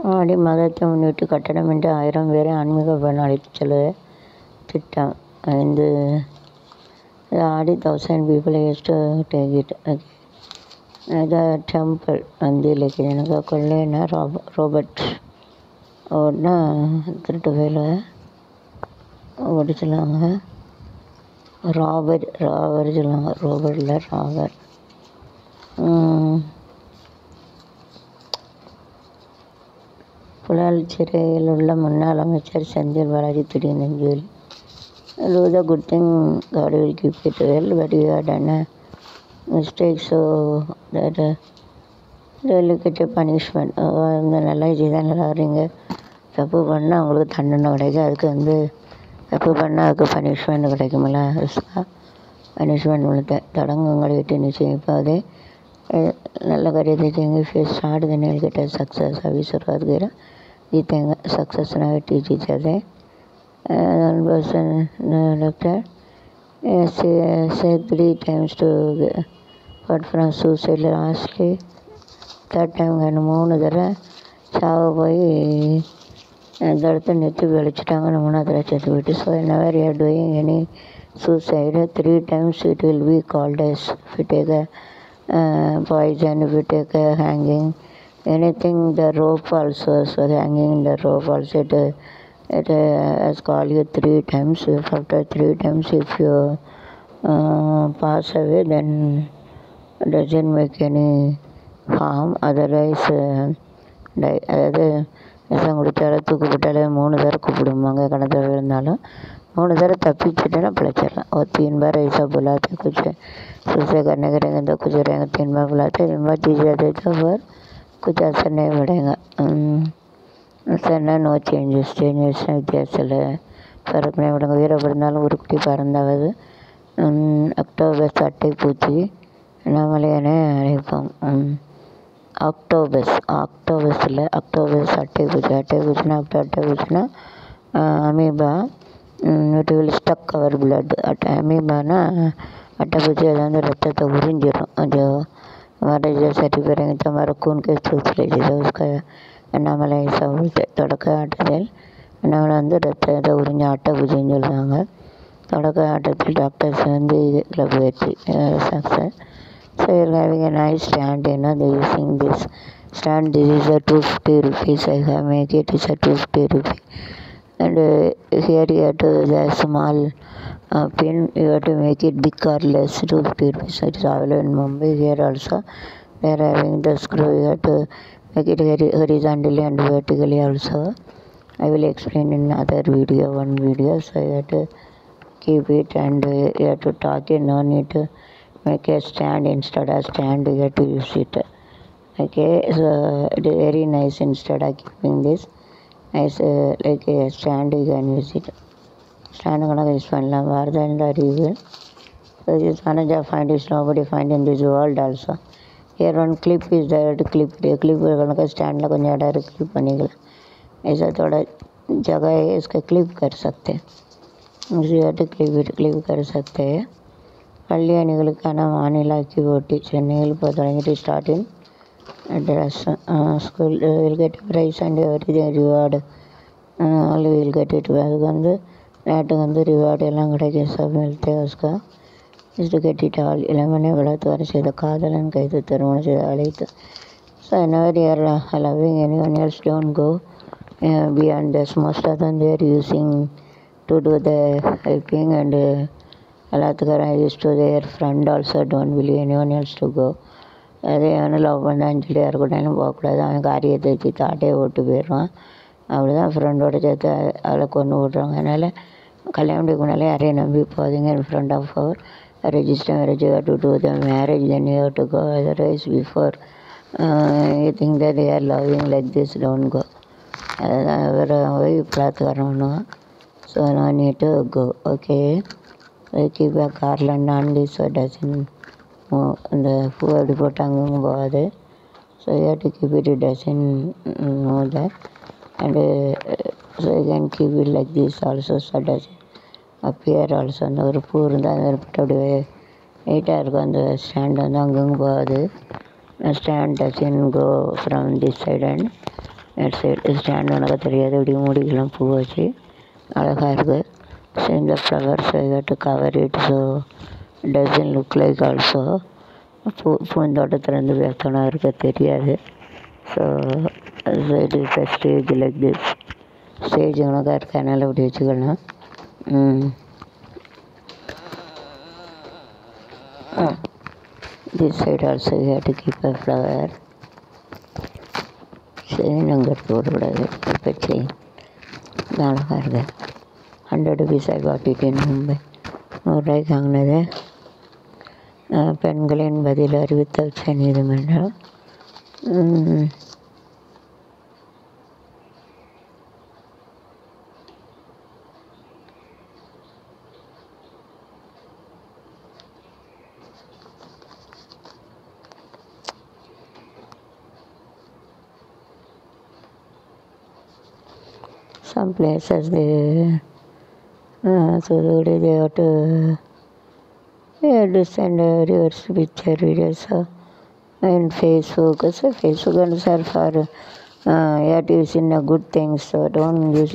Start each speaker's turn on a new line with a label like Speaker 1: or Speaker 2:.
Speaker 1: ஆடி மாதத்தை முன்னிட்டு கட்டணமின்றி ஆயிரம் பேரை ஆன்மீக பயணம் அழைத்துச் செல்ல திட்டம் ஐந்து ஆடி thousand people use to take it okay the temple வந்தியிலக்கு எனக்கு கொள்ளையனா ராப ரோபர்ட் ஓடனா திருட்டு வேலை ஓடி சொல்லுவாங்க ராபர் ராபர் சொல்லுவாங்க ரோபர்ட் இல்லை ராபர் புலால் சிறையில் உள்ள முன்னாள் அமைச்சர் செந்தில் பாலாஜி திடீர்னு jail do the good thing God will keep it well but you have done a mistake so that uh, they will get a punishment இந்த நல்லா இதுதான் நல்லா வரீங்க தப்பு பண்ணால் அவங்களுக்கு தண்டனை கிடைக்கும் அதுக்கு வந்து தப்பு பண்ணால் அதுக்கு பனிஷ்மெண்ட் கிடைக்குமில்ல பனிஷ்மெண்ட் உங்களுக்கு தொடங்குங்களை விட்டு நிச்சயிப்பாதே நல்ல காரியத்தை செய்யுங்க if you start then you'll get a success அவிசுவாதுகிற ஜீத்தேங்க சக்ஸஸ்னாவே teach each other and one person uh, doctor uh, say, said three times to get but from suicide lastly third time கண்டு மூணு தடவை சாவ போய் இந்த இடத்த நிறுத்தி வெளிச்சிட்டாங்கன்னு மூணாவது தடவை செத்து போயிட்டு so never you are doing any suicide three times it will be called as if you take a poison if you take a hanging anything the rope also so hanging the rope also it, it uh, has called you three times if after three times if you uh, pass away then it doesn't make any harm otherwise uh, die அதாவது விஷம் குடித்தாலும் தூக்கு போட்டாலும் மூணு தடவை கூப்பிடுவாங்க கணத்தில் விழுந்தாலும் மூணு தடவை தப்பிச்சுட்டேன்னா பிழைச்சிடலாம் और तीन बार ऐसा बुलाते कुछ दूसरे करने करेंगे तो कुछ रहेंगे तीन बार बुलाते तीन बार जीत जाते तो फिर कुछ असर नहीं पड़ेगा असर नो சேஞ்சஸ் சேஞ்சஸ்னால் வித்தியாசத்தில் ஃபரக் नहीं पड़ेगा வீரப்படினாலும் உருக்குட்டி பறந்தாவது அக்டோபஸ் அட்டை பூச்சி அண்ணாமலையானே அழைப்போம் ஆக்டோபஸ் ஆக்டோபஸில் அக்டோபஸ் அட்டை பூச்சி அட்டை பூச்சினா அக்டோ அட்டை பூச்சினா amoeba it will stuck our blood அட்டை அமீபானா அட்டைப்பூச்சி அது வந்து ரத்தத்தை உறிஞ்சிடும் அது हमारे जैसा रिपेयरिंग तो हमारा खून के सिलसिले जैसे उसका அண்ணாமலை சொல்லிட்டு தொடக்க ஆட்டத்தில் அண்ணாமலை வந்து ரத்த இதை உறிஞ்ச அட்டை பூச்சின்னு சொல்லுவாங்க தொடக்க ஆட்டத்தில் டாக்டர்ஸ் வந்து இதில் போயிடுச்சு success so you're having a nice stand என்ன the using this stand this is a two fifty rupees I have make it is a two fifty rupee and uh, here you have to the small uh, pin you have to make it big or less 250 rupees it is available in mumbai here also they are having the screw you have to make it very horizontally and vertically also i will explain in other video one video so you have to keep it and uh, you have to talk it no need to make a stand instead of stand you have to use it okay so it is very nice instead of keeping this nice uh, like a stand you can use it stand கணக்கு use பண்ணலாம் வேறு இந்த அறிவு so this manager find is nobody find in this world also here one clip is there to clip the clip கணக்கு stand கொஞ்சம் இடம் இருக்கு clip பண்ணிக்கலாம் ऐसा थोड़ा जगह है इसका clip कर सकते हैं उसी to clip it clip कर सकते हैं பள்ளி அணிகளுக்கான மாநில அக்கி போட்டி சென்னையில் இப்போ தொடங்கிட்டு starting dress uh, school uh, will get prize and everything reward uh, all will get it அதுக்கு வந்து விளையாட்டுக்கு வந்து ரிவார்டு எல்லாம் கிடைக்கும் சப் மில்தே உஸ்கா is to get it all இளமனை வளர்த்து வர செய்த காதலன் கைது திருமணம் செய்த அழைத்து ஸோ என்னவர் யார் loving anyone else don't go beyond thus most of them they're using to do the helping and எல்லாத்துக்காரும் use to their friend also don't believe anyone else to go அதே அவனை love பண்ணான்னு சொல்லி யாருக்கூடாலும் போகக்கூடாது அவன் காரியத்தை வச்சு தாட்டையை ஓட்டு போயிடுவான் அப்படி தான் ஃப்ரெண்டோட சேர்த்து அவளை கொண்டு விட்றாங்க அதனால் கல்யாணத்துக்கு முன்னாலே யாரையும் நம்பி போதீங்க in front of our register marriage to do the marriage then you to go otherwise before you think that they are loving like this don't go அதுதான் இவரை போய் பிளாத்துக்காரன் பண்ணுவான் ஸோ நான் need go okay keep a garland on this doesn't இந்த பூ அப்படி போட்டு அங்கேயும் போகாது so you to keep it doesn't know that and so you can keep it like this also so doesn't appear also அந்த ஒரு பூ இருந்தால் அந்த போட்டு அப்படியே நீட்டாக இருக்கும் அந்த ஸ்டாண்ட் வந்து அங்கங்கே போகாது stand doesn't go from this side and next side stand உனக்கு தெரியாது இப்படி மூடிக்கலாம் பூ வச்சு அழகாக இருக்குது ஸோ இந்த flowers I got to cover it so doesn't look like also பூ பூந்தோட்டத்துலேருந்து வெத்தனம் இருக்க தெரியாது so it is a stage like this stage உனக்காக இருக்கனால இப்படி வச்சுக்கலாம் ம் this side also you have to keep a flower chain அங்கே எடுத்து விடக்கூடாது இப்போ செயின் அழகாக இருக்கு hundred rupees I got it in Mumbai நூறுரூவாய்க்கு வாங்கினது அஹ், பெண்களின் பதில் அறிவித்த உச்ச நீதிமன்றம் உம், some places they uh, so they they have to yeah, to send a reverse picture videos uh, in Facebook so Facebook and are for uh, yeah to use in a good things so don't use